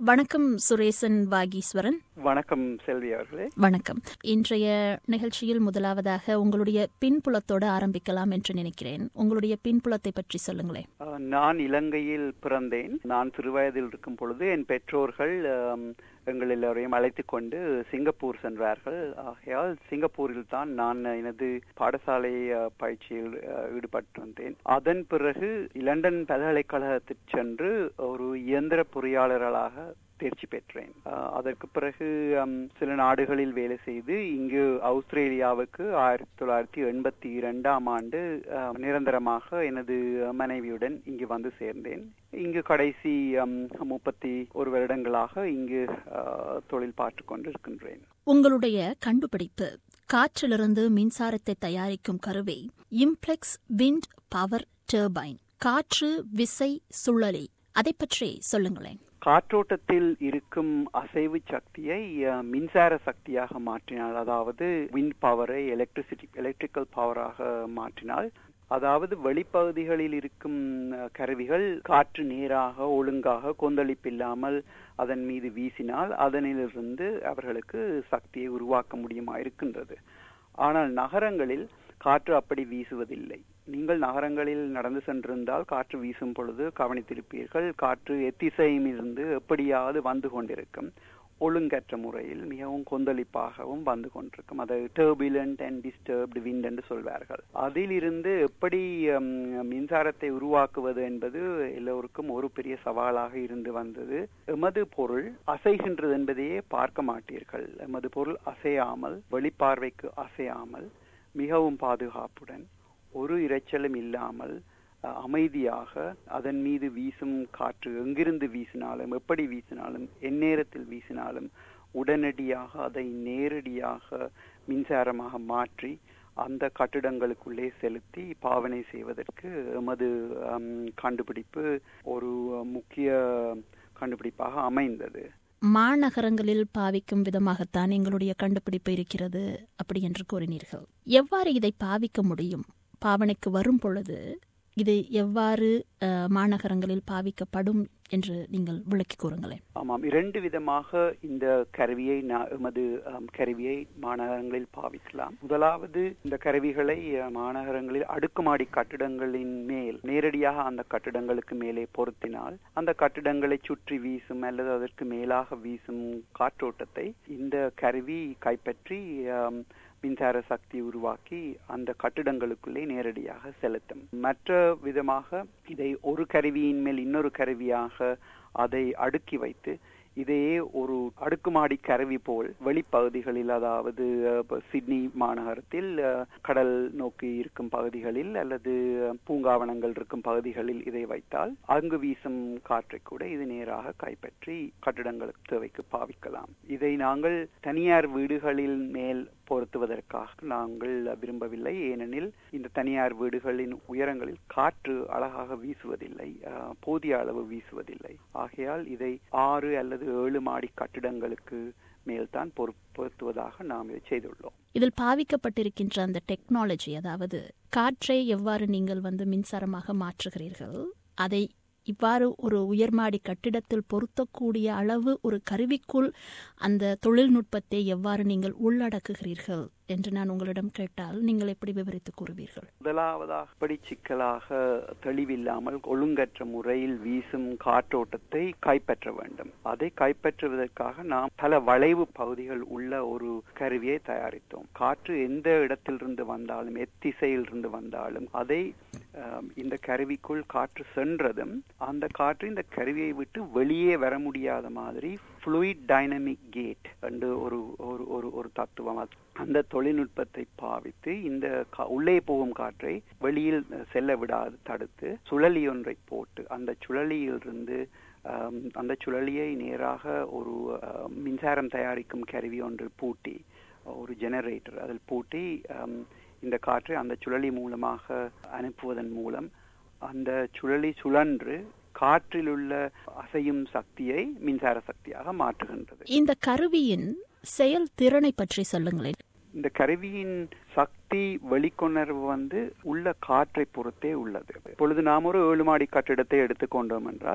வணக்கம் சுரேசன் வாகீஸ்வரன் வணக்கம் செல்வி அவர்களே வணக்கம் இன்றைய நிகழ்ச்சியில் முதலாவதாக உங்களுடைய பின்புலத்தோடு ஆரம்பிக்கலாம் என்று நினைக்கிறேன் உங்களுடைய பின்புலத்தை பற்றி சொல்லுங்களேன் அஹ், நான் இலங்கையில் பிறந்தேன் நான் சிறுவயதில் இருக்கும் பொழுது என் பெற்றோர்கள் அம், எங்கள் எல்லோரையும் அழைத்து கொண்டு சிங்கப்பூர் சென்றார்கள் ஆகையால் சிங்கப்பூரில் தான் நான் எனது பாடசாலை அஹ், பயிற்சியில் அஹ், ஈடுபட்டிருந்தேன் அதன் பிறகு லண்டன் பல்கலைக்கழகத்தில் சென்று ஒரு இயந்திர பொறியாளர்களாக தேர்ச்சி பெற்றேன் அஹ், அதற்கு பிறகு அம், சில நாடுகளில் வேலை செய்து இங்கு ஆஸ்திரேலியாவுக்கு ஆயிரத்தி தொள்ளாயிரத்தி எண்பத்தி இரண்டாம் ஆண்டு அஹ், நிரந்தரமாக எனது மனைவியுடன் இங்கு வந்து சேர்ந்தேன் இங்கு கடைசி அம், முப்பத்தி ஒரு வருடங்களாக இங்கு அஹ், தொழில் பார்த்துக் கொண்டிருக்கின்றேன் உங்களுடைய கண்டுபிடிப்பு காற்றிலிருந்து மின்சாரத்தை தயாரிக்கும் கருவி இம்ப்ளெக்ஸ் விண்ட் பவர் டர்பைன் காற்று விசை சுழலி அதை பற்றி சொல்லுங்களேன் காற்றோட்டத்தில் இருக்கும் அசைவு சக்தியை அஹ், மின்சார சக்தியாக மாற்றினால் அதாவது விண்ட் பவரை எலக்ட்ரிசிட்டி எலக்ட்ரிக்கல் பவராக மாற்றினால் அதாவது வெளிப்பகுதிகளில் இருக்கும் அஹ், கருவிகள் காற்று நேராக ஒழுங்காக கொந்தளிப்பில்லாமல் அதன் மீது வீசினால் அதனிலிருந்து அவர்களுக்கு சக்தியை உருவாக்க முடியுமா இருக்கின்றது ஆனால் நகரங்களில் காற்று அப்படி வீசுவதில்லை நீங்கள் நகரங்களில் நடந்து சென்றிருந்தால் காற்று வீசும் பொழுது கவனித்திருப்பீர்கள் காற்று எத்திசையும் இருந்து எப்படியாவது வந்து கொண்டிருக்கும் ஒழுங்கற்ற முறையில் மிகவும் கொந்தளிப்பாகவும் வந்து கொண்டிருக்கும் அதை டர்புலண்ட் அண்ட் டிஸ்டர்ப்டு விண்ட் என்று சொல்வார்கள் அதிலிருந்து எப்படி ம், மின்சாரத்தை உருவாக்குவது என்பது எல்லோருக்கும் ஒரு பெரிய சவாலாக இருந்து வந்தது எமது பொருள் அசைகின்றது என்பதையே பார்க்க மாட்டீர்கள் எமது பொருள் அசையாமல் வெளிப்பார்வைக்கு அசையாமல் மிகவும் பாதுகாப்புடன் ஒரு இரைச்சலும் இல்லாமல் அஹ், அமைதியாக அதன் மீது வீசும் காற்று எங்கிருந்து வீசினாலும் எப்படி வீசினாலும் எந்நேரத்தில் வீசினாலும் உடனடியாக அதை நேரடியாக மின்சாரமாக மாற்றி அந்த கட்டிடங்களுக்குள்ளே செலுத்தி பாவனை செய்வதற்கு எமது அம், கண்டுபிடிப்பு ஒரு முக்கிய கண்டுபிடிப்பாக அமைந்தது மாநகரங்களில் பாவிக்கும் விதமாகத்தான் எங்களுடைய கண்டுபிடிப்பு இருக்கிறது அப்படி என்று கூறினீர்கள் எவ்வாறு இதை பாவிக்க முடியும் பாவனைக்கு வரும் பொழுது இது எவ்வாறு அஹ், மாநகரங்களில் பாவிக்கப்படும் என்று நீங்கள் விளக்கி கூறுங்களேன் ஆமாம் இரண்டு விதமாக இந்த கருவியை நா- எமது அம், கருவியை மாநகரங்களில் பாவிக்கலாம் முதலாவது இந்த கருவிகளை அஹ், மாநகரங்களில் அடுக்குமாடி கட்டிடங்களின் மேல் நேரடியாக அந்த கட்டிடங்களுக்கு மேலே பொருத்தினால் அந்த கட்டிடங்களை சுற்றி வீசும் அல்லது அதற்கு மேலாக வீசும் காற்றோட்டத்தை இந்த கருவி கைப்பற்றி அம், மின்சார சக்தி உருவாக்கி அந்த கட்டிடங்களுக்குள்ளே நேரடியாக செலுத்தும் மற்ற விதமாக இதை ஒரு கருவியின் மேல் இன்னொரு கருவியாக அதை அடுக்கி வைத்து இதையே ஒரு அடுக்குமாடி கருவி போல் வெளிப்பகுதிகளில் அதாவது அஹ், இப்ப சிட்னி மாநகரத்தில் அஹ், கடல் நோக்கி இருக்கும் பகுதிகளில் அல்லது பூங்காவனங்கள் இருக்கும் பகுதிகளில் இதை வைத்தால் அங்கு வீசும் காற்றை கூட இது நேராக கைப்பற்றி கட்டிடங்களுக்கு தேவைக்கு பாவிக்கலாம் இதை நாங்கள் தனியார் வீடுகளில் மேல் பொருத்துவதற்காக நாங்கள் விரும்பவில்லை ஏனெனில் இந்த தனியார் வீடுகளின் உயரங்களில் காற்று அழகாக வீசுவதில்லை அஹ், போதிய அளவு வீசுவதில்லை ஆகையால் இதை ஆறு அல்லது ஏழு மாடி கட்டிடங்களுக்கு மேல்தான் பொரு- பொருத்துவதாக நாம் இதை செய்துள்ளோம் இதில் பாவிக்கப்பட்டிருக்கின்ற அந்த டெக்னாலஜி அதாவது காற்றை எவ்வாறு நீங்கள் வந்து மின்சாரமாக மாற்றுகிறீர்கள் அதை இவ்வாறு ஒரு உயர்மாடி கட்டிடத்தில் பொருத்தக்கூடிய அளவு ஒரு கருவிக்குள் அந்த தொழில்நுட்பத்தை எவ்வாறு நீங்கள் உள்ளடக்குகிறீர்கள் என்று நான் உங்களிடம் கேட்டால் நீங்கள் எப்படி விவரித்து கூறுவீர்கள் முதலாவதாக படி சிக்கலாக தெளிவில்லாமல் ஒழுங்கற்ற முறையில் வீசும் காற்றோட்டத்தை கைப்பற்ற வேண்டும் அதை கைப்பற்றுவதற்காக நாம் பல வளைவு பகுதிகள் உள்ள ஒரு கருவியை தயாரித்தோம் காற்று எந்த இடத்திலிருந்து வந்தாலும் எத்திசையிலிருந்து வந்தாலும் அதை ஆம், இந்த கருவிக்குள் காற்று சென்றதும் அந்த காற்று இந்த கருவியை விட்டு வெளியே வர முடியாத மாதிரி fluid டைனமிக் கேட் என்று ஒரு ஒரு ஒரு ஒரு தத்துவம் அது. அந்த தொழில்நுட்பத்தை பாவித்து இந்த கா- உள்ளே போகும் காற்றை வெளியில் செல்ல விடாது தடுத்து சுழலி ஒன்றை போட்டு அந்த சுழலியிலிருந்து ஆம், அந்த சுழலியை நேராக ஒரு ஆம், மின்சாரம் தயாரிக்கும் கருவி ஒன்று பூட்டி ஒரு ஜெனரேட்டர் அதில் பூட்டி ஆம், இந்த காற்றை அந்த சுழலி மூலமாக அனுப்புவதன் மூலம் அந்த சுழலி சுழன்று காற்றில் உள்ள அசையும் சக்தியை மின்சார சக்தியாக மாற்றுகின்றது இந்த கருவியின் செயல்திறனை பற்றி சொல்லுங்களேன் இந்த கருவியின் சக்தி வெளிக்கொணர்வு வந்து உள்ள காற்றை பொறுத்தே உள்ளது இப்பொழுது நாம் ஒரு ஏழு மாடி கட்டிடத்தை எடுத்துக்கொண்டோம் என்றால்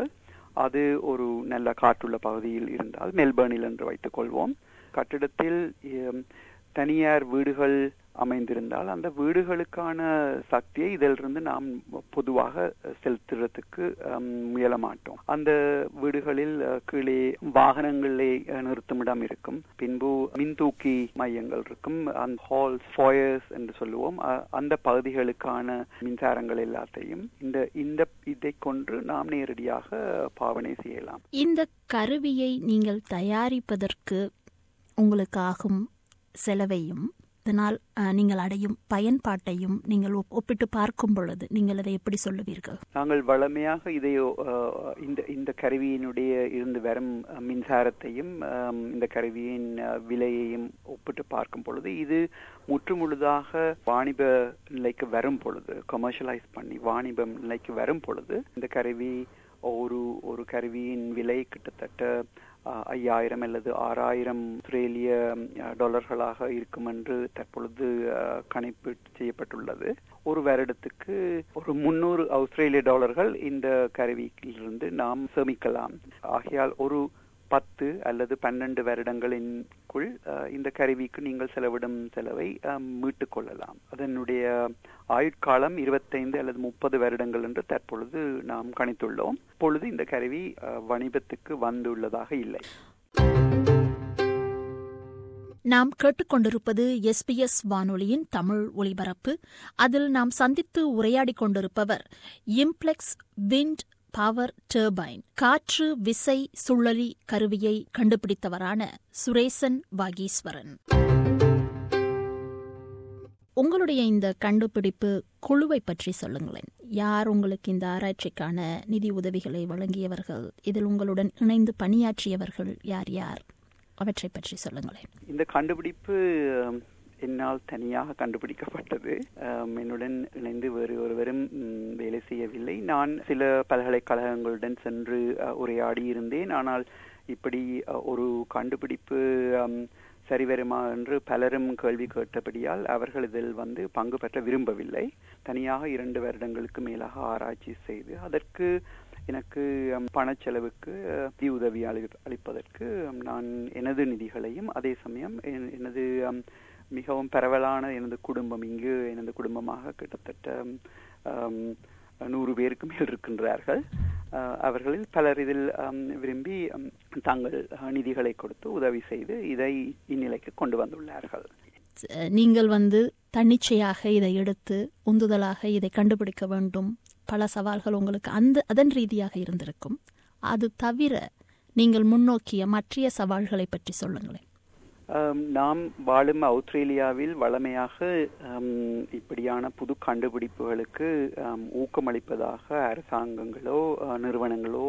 அது ஒரு நல்ல காற்றுள்ள பகுதியில் இருந்தால் மெல்பர்னில் என்று வைத்துக் கொள்வோம் கட்டிடத்தில் தனியார் வீடுகள் அமைந்திருந்தால் அந்த வீடுகளுக்கான சக்தியை இதிலிருந்து நாம் பொதுவாக செலுத்துறதுக்கு முயல மாட்டோம் அந்த வீடுகளில் கீழே வாகனங்களே நிறுத்துமிடம் இருக்கும் பின்பு மின்தூக்கி மையங்கள் இருக்கும் அந்த ஹால்ஸ் ஃபாயர்ஸ் என்று சொல்லுவோம் அந்த பகுதிகளுக்கான மின்சாரங்கள் எல்லாத்தையும் இந்த இந்த இதை கொண்டு நாம் நேரடியாக பாவனை செய்யலாம் இந்த கருவியை நீங்கள் தயாரிப்பதற்கு உங்களுக்கு ஆகும் செலவையும் இதனால் நீங்கள் அடையும் பயன்பாட்டையும் நீங்கள் ஒப்பிட்டு பார்க்கும் பொழுது நீங்கள் அதை எப்படி சொல்லுவீர்கள் நாங்கள் வளமையாக இதை இந்த இந்த கருவியினுடைய இருந்து வரும் மின்சாரத்தையும் இந்த கருவியின் விலையையும் ஒப்பிட்டு பார்க்கும் பொழுது இது முற்றுமுழுதாக வாணிப நிலைக்கு வரும் பொழுது கமர்ஷியலைஸ் பண்ணி வாணிப நிலைக்கு வரும் பொழுது இந்த கருவி ஒரு ஒரு கருவியின் விலை கிட்டத்தட்ட ஐயாயிரம் அல்லது ஆறாயிரம் ஆஸ்திரேலிய டாலர்களாக இருக்கும் என்று தற்பொழுது கணிப்பு செய்யப்பட்டுள்ளது ஒரு வருடத்துக்கு ஒரு முன்னூறு ஆஸ்திரேலிய டாலர்கள் இந்த கருவியிலிருந்து நாம் சேமிக்கலாம் ஆகையால் ஒரு பத்து அல்லது பன்னெண்டு வருடங்களின்குள் இந்த கருவிக்கு நீங்கள் செலவிடும் செலவை மீட்டுக் கொள்ளலாம் அதனுடைய ஆயுட்காலம் இருபத்தைந்து அல்லது முப்பது வருடங்கள் என்று தற்பொழுது நாம் கணித்துள்ளோம் இப்பொழுது இந்த கருவி வணிபத்துக்கு வந்துள்ளதாக இல்லை நாம் கேட்டுக்கொண்டிருப்பது எஸ்பிஎஸ் வானொலியின் தமிழ் ஒலிபரப்பு அதில் நாம் சந்தித்து உரையாடிக் கொண்டிருப்பவர் இம்ப்ளெக்ஸ் விண்ட் பவர் டர்பைன் காற்று விசை சுழலி கருவியை கண்டுபிடித்தவரான சுரேசன் வாகீஸ்வரன் உங்களுடைய இந்த கண்டுபிடிப்பு குழுவை பற்றி சொல்லுங்களேன் யார் உங்களுக்கு இந்த ஆராய்ச்சிக்கான நிதி உதவிகளை வழங்கியவர்கள் இதில் உங்களுடன் இணைந்து பணியாற்றியவர்கள் யார் யார் அவற்றை பற்றி சொல்லுங்களேன் இந்த கண்டுபிடிப்பு என்னால் தனியாக கண்டுபிடிக்கப்பட்டது என்னுடன் இணைந்து வேறு ஒருவரும் வேலை செய்யவில்லை நான் சில பல்கலைக்கழகங்களுடன் சென்று உரையாடி இருந்தேன் ஆனால் இப்படி ஒரு கண்டுபிடிப்பு சரிவருமா என்று பலரும் கேள்வி கேட்டபடியால் அவர்கள் இதில் வந்து பங்கு பெற்ற விரும்பவில்லை தனியாக இரண்டு வருடங்களுக்கு மேலாக ஆராய்ச்சி செய்து அதற்கு எனக்கு பணச்செலவுக்கு நிதி உதவி அளிப்பதற்கு நான் எனது நிதிகளையும் அதே சமயம் எனது மிகவும் பரவலான எனது குடும்பம் இங்கு எனது குடும்பமாக கிட்டத்தட்ட நூறு பேருக்கு மேல் இருக்கின்றார்கள் அவர்களில் பலர் இதில் விரும்பி தாங்கள் நிதிகளை கொடுத்து உதவி செய்து இதை இந்நிலைக்கு கொண்டு வந்துள்ளார்கள் நீங்கள் வந்து தன்னிச்சையாக இதை எடுத்து உந்துதலாக இதை கண்டுபிடிக்க வேண்டும் பல சவால்கள் உங்களுக்கு அந்த அதன் ரீதியாக இருந்திருக்கும் அது தவிர நீங்கள் முன்னோக்கிய மற்றைய சவால்களை பற்றி சொல்லுங்களேன் நாம் வாழும் ஆஸ்திரேலியாவில் வளமையாக இப்படியான புது கண்டுபிடிப்புகளுக்கு ஊக்கமளிப்பதாக அரசாங்கங்களோ நிறுவனங்களோ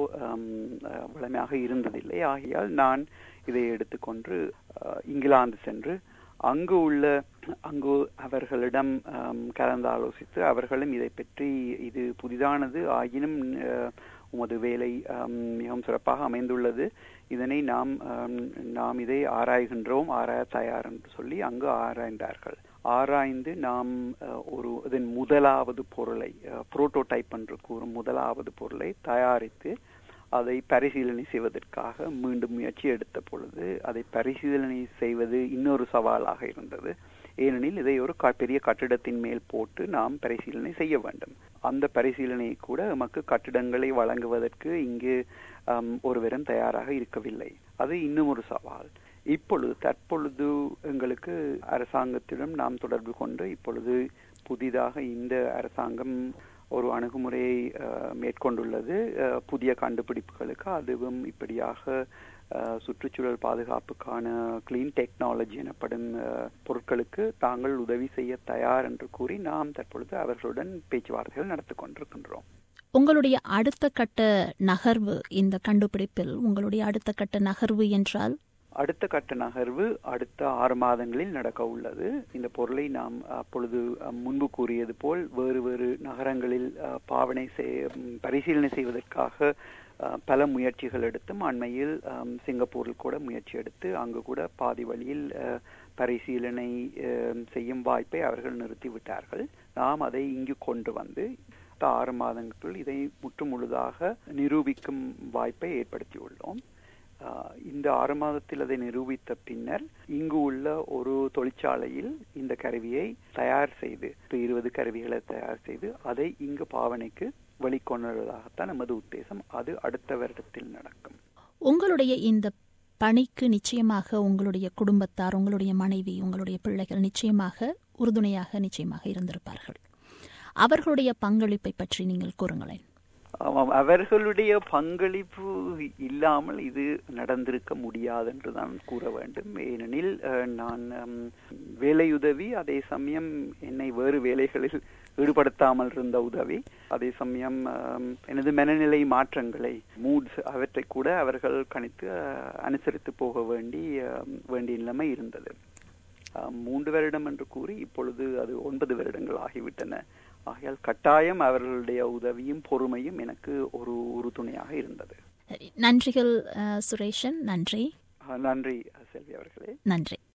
வளமையாக இருந்ததில்லை ஆகையால் நான் இதை எடுத்துக்கொண்டு இங்கிலாந்து சென்று அங்கு உள்ள அங்கு அவர்களிடம் கலந்து ஆலோசித்து அவர்களும் இதை பற்றி இது புதிதானது ஆயினும் உமது வேலை மிகவும் சிறப்பாக அமைந்துள்ளது இதனை நாம் நாம் இதை ஆராய்கின்றோம் ஆராய தயார் என்று சொல்லி அங்கு ஆராய்ந்தார்கள் ஆராய்ந்து நாம் ஒரு இதன் முதலாவது பொருளை புரோட்டோடைப் என்று கூறும் முதலாவது பொருளை தயாரித்து அதை பரிசீலனை செய்வதற்காக மீண்டும் முயற்சி எடுத்த பொழுது அதை பரிசீலனை செய்வது இன்னொரு சவாலாக இருந்தது ஏனெனில் இதை ஒரு பெரிய கட்டிடத்தின் மேல் போட்டு நாம் பரிசீலனை செய்ய வேண்டும் அந்த பரிசீலனையை கூட நமக்கு கட்டிடங்களை வழங்குவதற்கு இங்கு ஒருவரும் தயாராக இருக்கவில்லை அது இன்னும் ஒரு சவால் இப்பொழுது தற்பொழுது எங்களுக்கு அரசாங்கத்திடம் நாம் தொடர்பு கொண்டு இப்பொழுது புதிதாக இந்த அரசாங்கம் ஒரு அணுகுமுறையை மேற்கொண்டுள்ளது புதிய கண்டுபிடிப்புகளுக்கு அதுவும் இப்படியாக சுற்றுச்சூழல் பாதுகாப்புக்கான கிளீன் டெக்னாலஜி எனப்படும் பொருட்களுக்கு தாங்கள் உதவி செய்ய தயார் என்று கூறி நாம் தற்பொழுது அவர்களுடன் பேச்சுவார்த்தைகள் நடத்தி கொண்டிருக்கின்றோம் உங்களுடைய அடுத்த கட்ட நகர்வு இந்த கண்டுபிடிப்பில் உங்களுடைய அடுத்த கட்ட நகர்வு என்றால் அடுத்த கட்ட நகர்வு அடுத்த ஆறு மாதங்களில் நடக்க உள்ளது இந்த பொருளை நாம் அப்பொழுது முன்பு கூறியது போல் வேறு வேறு நகரங்களில் பாவனை செய் பரிசீலனை செய்வதற்காக பல முயற்சிகள் எடுத்தும் அண்மையில் சிங்கப்பூரில் கூட முயற்சி எடுத்து அங்கு கூட பாதி வழியில் பரிசீலனை செய்யும் வாய்ப்பை அவர்கள் நிறுத்திவிட்டார்கள் நாம் அதை இங்கு கொண்டு வந்து ஆறு மாதங்களுக்குள் இதை முற்றுமுழுதாக நிரூபிக்கும் வாய்ப்பை ஏற்படுத்தியுள்ளோம் இந்த ஆறு மாதத்தில் அதை நிரூபித்த பின்னர் இங்கு உள்ள ஒரு தொழிற்சாலையில் இந்த கருவியை தயார் செய்து இருபது கருவிகளை தயார் செய்து அதை இங்கு பாவனைக்கு வெளிக்கொண்டுவதாகத்தான் நமது உத்தேசம் அது அடுத்த வருடத்தில் நடக்கும் உங்களுடைய இந்த பணிக்கு நிச்சயமாக உங்களுடைய குடும்பத்தார் உங்களுடைய மனைவி உங்களுடைய பிள்ளைகள் நிச்சயமாக உறுதுணையாக நிச்சயமாக இருந்திருப்பார்கள் அவர்களுடைய பங்களிப்பை பற்றி நீங்கள் கூறுங்களேன் அவர்களுடைய பங்களிப்பு இல்லாமல் இது நடந்திருக்க முடியாது என்று தான் கூற வேண்டும் ஏனெனில் நான் வேலையுதவி அதே சமயம் என்னை வேறு வேலைகளில் ஈடுபடுத்தாமல் இருந்த உதவி அதே சமயம் எனது மனநிலை மாற்றங்களை மூட்ஸ் அவற்றை கூட அவர்கள் கணித்து அனுசரித்து போக வேண்டி வேண்டிய நிலைமை இருந்தது மூன்று வருடம் என்று கூறி இப்பொழுது அது ஒன்பது வருடங்கள் ஆகிவிட்டன ஆகையால் கட்டாயம் அவர்களுடைய உதவியும் பொறுமையும் எனக்கு ஒரு உறுதுணையாக இருந்தது நன்றிகள் சுரேஷன் நன்றி நன்றி செல்வி அவர்களே நன்றி